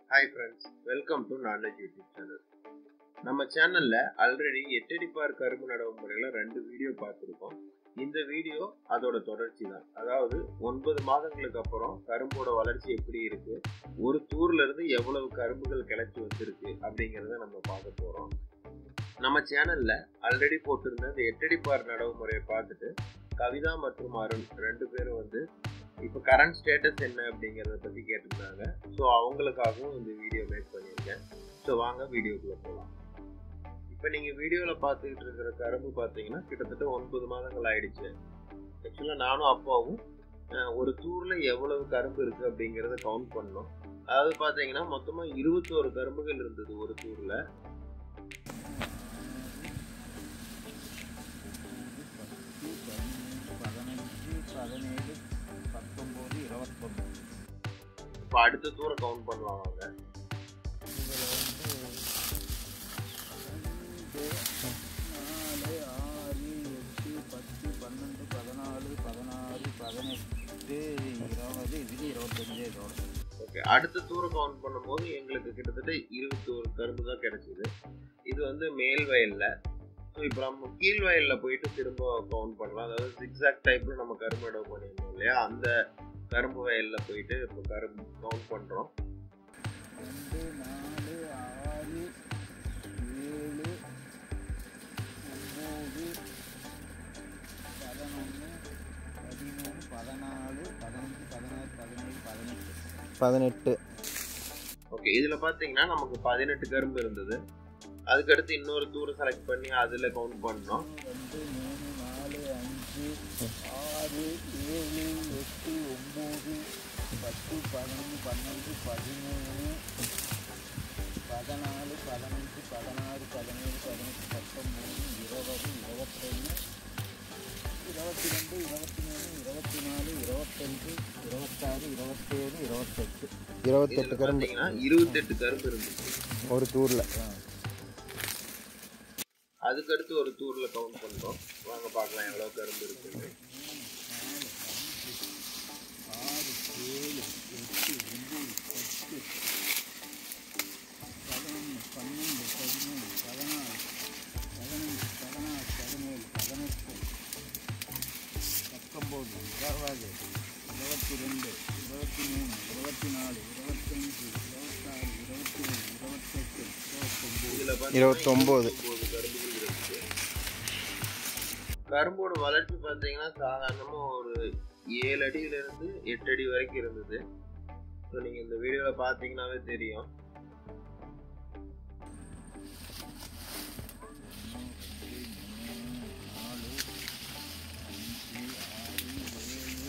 Hi friends welcome to knowledge YouTube channel நம்ம சேனல்ல already எட்டடிப்பார் கரும்பு நடவு முறையில ரெண்டு வீடியோ பார்த்துருக்கோம் இந்த வீடியோ அதோட தொடர்ச்சி தான் அதாவது ஒன்பது மாதங்களுக்கு அப்புறம் கரும்போட வளர்ச்சி எப்படி இருக்கு ஒரு தூர்ல இருந்து எவ்வளவு கரும்புகள் கிளச்சி வந்திருக்கு அப்படிங்கிறத நம்ம பார்க்க போறோம் நம்ம சேனல்ல ஆல்ரெடி போட்டிருந்த இந்த எட்டடிப்பார் நடவு முறையை பார்த்துட்டு கவிதா மற்றும் அருண் ரெண்டு பேரும் வந்து இப்போ கரண்ட் ஸ்டேட்டஸ் என்ன அப்படிங்கிறத பற்றி கேட்டிருந்தாங்க ஸோ அவங்களுக்காகவும் இந்த வீடியோ மேக் பண்ணியிருக்கேன் ஸோ வாங்க வீடியோக்குள்ளே போகலாம் இப்போ நீங்கள் வீடியோவில் பார்த்துக்கிட்டு இருக்கிற கரும்பு பார்த்தீங்கன்னா கிட்டத்தட்ட ஒன்பது மாதங்கள் ஆயிடுச்சு ஆக்சுவலாக நானும் அப்பாவும் அஹ், ஒரு தூரில் எவ்வளவு கரும்பு இருக்குது அப்படிங்கிறத கவுண்ட் பண்ணோம் அதாவது பார்த்தீங்கன்னா மொத்தமாக இருபத்தோரு கரும்புகள் இருந்தது ஒரு தூரில் பதினஞ்சு பதினேழு பத்தொம்போது இருபத்தொன்று இப்போ அடுத்த தூரை கவுண்ட் பண்ணலாம் வாங்க இதில் வந்து ரெண்டு நாலு ஆறு எட்டு பத்து பன்னெண்டு பதினாலு பதினாறு பதினெட்டு இருபது இது இருபத்தஞ்சு இதோட ஓகே அடுத்த தூரம் கவுண்ட் பண்ணும்போது எங்களுக்கு கிட்டத்தட்ட இருபத்தோரு கரும்பு தான் கிடைச்சிது இது வந்து மேல் வயல்ல ஸோ இப்போ நம்ம கீழ் வயல்ல போயிட்டு திரும்ப கவுண்ட் பண்ணலாம் அதாவது ஜிக்ஸாக் டைப்ல நம்ம கரும்பு நடவு பண்ணியிருந்தோம் இல்லையா அந்த கரும்பு வயல்ல போயிட்டு இப்போ கரும்பு கவுண்ட் பண்றோம் ரெண்டு நாலு ஆறு ஏழு ஒம்பது பதினொன்று பதிமூணு பதினாலு பதினஞ்சு பதினாறு பதினேழு பதினெட்டு பதினெட்டு ஓகே இதுல பாத்தீங்கன்னா நமக்கு பதினெட்டு கரும்பு இருந்தது அதுக்கடுத்து இன்னொரு தூரம் செலக்ட் பண்ணி அதுல கவுண்ட் பண்ணோம் ரெண்டு மூணு நாலு அஞ்சு ஆறு ஏழு எட்டு ஒம்பது பத்து பதினொன்று பன்னெண்டு பதிமூணு பதினாலு பதினஞ்சு பதினாறு பதினேழு பதினெட்டு பத்தொம்பது இருபது இருபத்தொன்று இருபத்தி ரெண்டு இருபத்தி மூணு இருபத்தி நாலு இருபத்தஞ்சு இருபத்தாறு இருபத்தேழு இருபத்தெட்டு இருபத்தெட்டு இதுல கரும்பு பாத்தீங்கன்னா இருபத்தெட்டு கரும்பு இருந்துச்சு ஒரு தூரில் அதுக்கடுத்து ஒரு தூர்ல கவுண்ட் பண்றோம் வாங்க பார்க்கலாம் எவ்வளவு கரும்பு இருக்குன்னு ஆறு ஏழு எட்டு ஒம்பது பத்து பதினொன்று பன்னெண்டு பதிமூணு பதினாலு பதினஞ்சு பதினாறு பதினேழு பதினெட்டு பத்தொம்போது இருபது இருபத்தி ரெண்டு இருபத்தி மூணு இருபத்தி நாலு இருபத்தஞ்சு இருபத்தாறு இருபத்தி ஏழு இருபத்தெட்டு இருபத்தொம்போது இதுல பாத்தீங்கன்னா இருபத்தொம்போது. இருபத்தொம்போது கரும்புகள் இருக்கு கரும்போட வளர்ச்சி பார்த்தீங்கன்னா சாதாரணமா ஒரு ஏழு அடியில இருந்து எட்டு அடி வரைக்கும் இருந்தது ஸோ நீங்க இந்த வீடியோல பாத்தீங்கன்னாவே தெரியும் நாலு அஞ்சு ஆறு ஏழு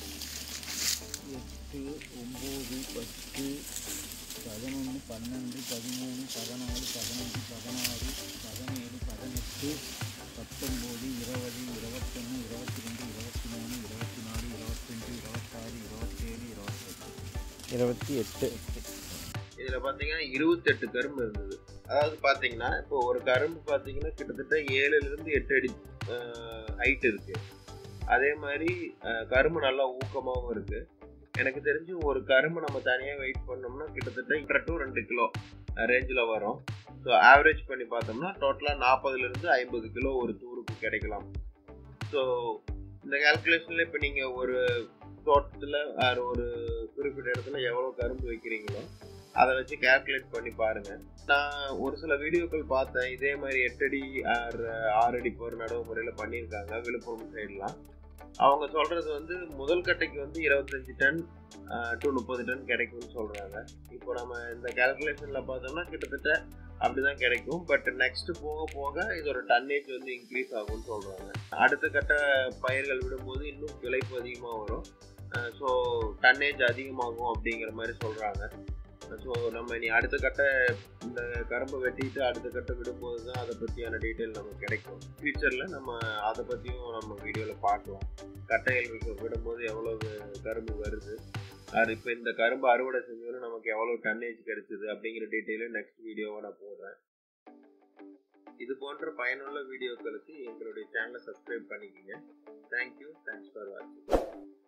எட்டு ஒம்பது பத்து பதினொன்று பன்னெண்டு பதிமூணு பதினாலு பதினஞ்சு பதினாறு பதினேழு பதினெட்டு பத்தொம்போது இருபது இருபத்தொன்று இருபத்தி ரெண்டு இருபத்தி மூணு இருபத்தி நாலு இருபத்தஞ்சு இருபத்தாறு இருபத்தேழு இருபத்தெட்டு இருபத்தி எட்டு இதுல பாத்தீங்கன்னா இருபத்தெட்டு கரும்பு இருந்தது அதாவது பாத்தீங்கன்னா இப்போ ஒரு கரும்பு பாத்தீங்கன்னா கிட்டத்தட்ட ஏழுல இருந்து எட்டு அடி ஹைட் இருக்கு அதே மாதிரி அஹ், கரும்பு நல்லா ஊக்கமாவும் இருக்கு எனக்கு தெரிஞ்சு ஒரு கரும்பு நம்ம தனியாக வெயிட் பண்ணோம்னா கிட்டத்தட்ட ஒன்றரை டு ரெண்டு கிலோ ரேஞ்சில் வரும் ஸோ ஆவரேஜ் பண்ணி பார்த்தோம்னா டோட்டலாக நாற்பதுலேருந்து ஐம்பது கிலோ ஒரு தூருக்கு கிடைக்கலாம் ஸோ இந்த கால்குலேஷனில் இப்போ நீங்கள் ஒரு தோட்டத்தில் ஒரு குறிப்பிட்ட இடத்துல எவ்வளோ கரும்பு வைக்கிறீங்களோ அதை வச்சு கால்குலேட் பண்ணி பாருங்க நான் ஒரு சில வீடியோக்கள் பார்த்தேன் இதே மாதிரி எட்டடி ஆறு ஆறு அடி போகிற நடவு முறையில் பண்ணியிருக்காங்க விழுப்புரம் சைட்லாம் அவங்க சொல்றது வந்து முதல் கட்டைக்கு வந்து இருபத்தஞ்சு டன் டு முப்பது டன் கிடைக்கும்னு சொல்றாங்க இப்போ நம்ம இந்த கால்குலேஷன்ல பார்த்தோம்னா கிட்டத்தட்ட அப்படிதான் கிடைக்கும் பட் நெக்ஸ்ட் போக போக இதோட டன்னேஜ் வந்து இன்க்ரீஸ் ஆகும்னு சொல்றாங்க அடுத்த கட்ட பயிர்கள் விடும்போது இன்னும் விளைப்பு அதிகமாக வரும் ஸோ டன்னேஜ் அதிகமாகும் அப்படிங்கிற மாதிரி சொல்றாங்க ஸோ நம்ம இனி அடுத்த கட்ட இந்த கரும்பை வெட்டிட்டு அடுத்த கட்ட விடும்போது தான் அதை பற்றியான டீட்டெயில் நமக்கு கிடைக்கும் ஃபியூச்சரில் நம்ம அதை பற்றியும் நம்ம வீடியோவில் பார்க்கலாம் கட்டைகள் விக்க- விடும்போது எவ்வளவு கரும்பு வருது அது இப்போ இந்த கரும்பு அறுவடை செஞ்சோன்னு நமக்கு எவ்வளோ டன்னேஜ் கிடைச்சது அப்படிங்கிற டீட்டெயிலும் நெக்ஸ்ட் வீடியோவை நான் போடுறேன் இது போன்ற பயனுள்ள வீடியோக்களுக்கு எங்களுடைய சேனலை சப்ஸ்கிரைப் பண்ணிக்கோங்க தேங்க்யூ தேங்க்ஸ் ஃபார் வாட்சிங்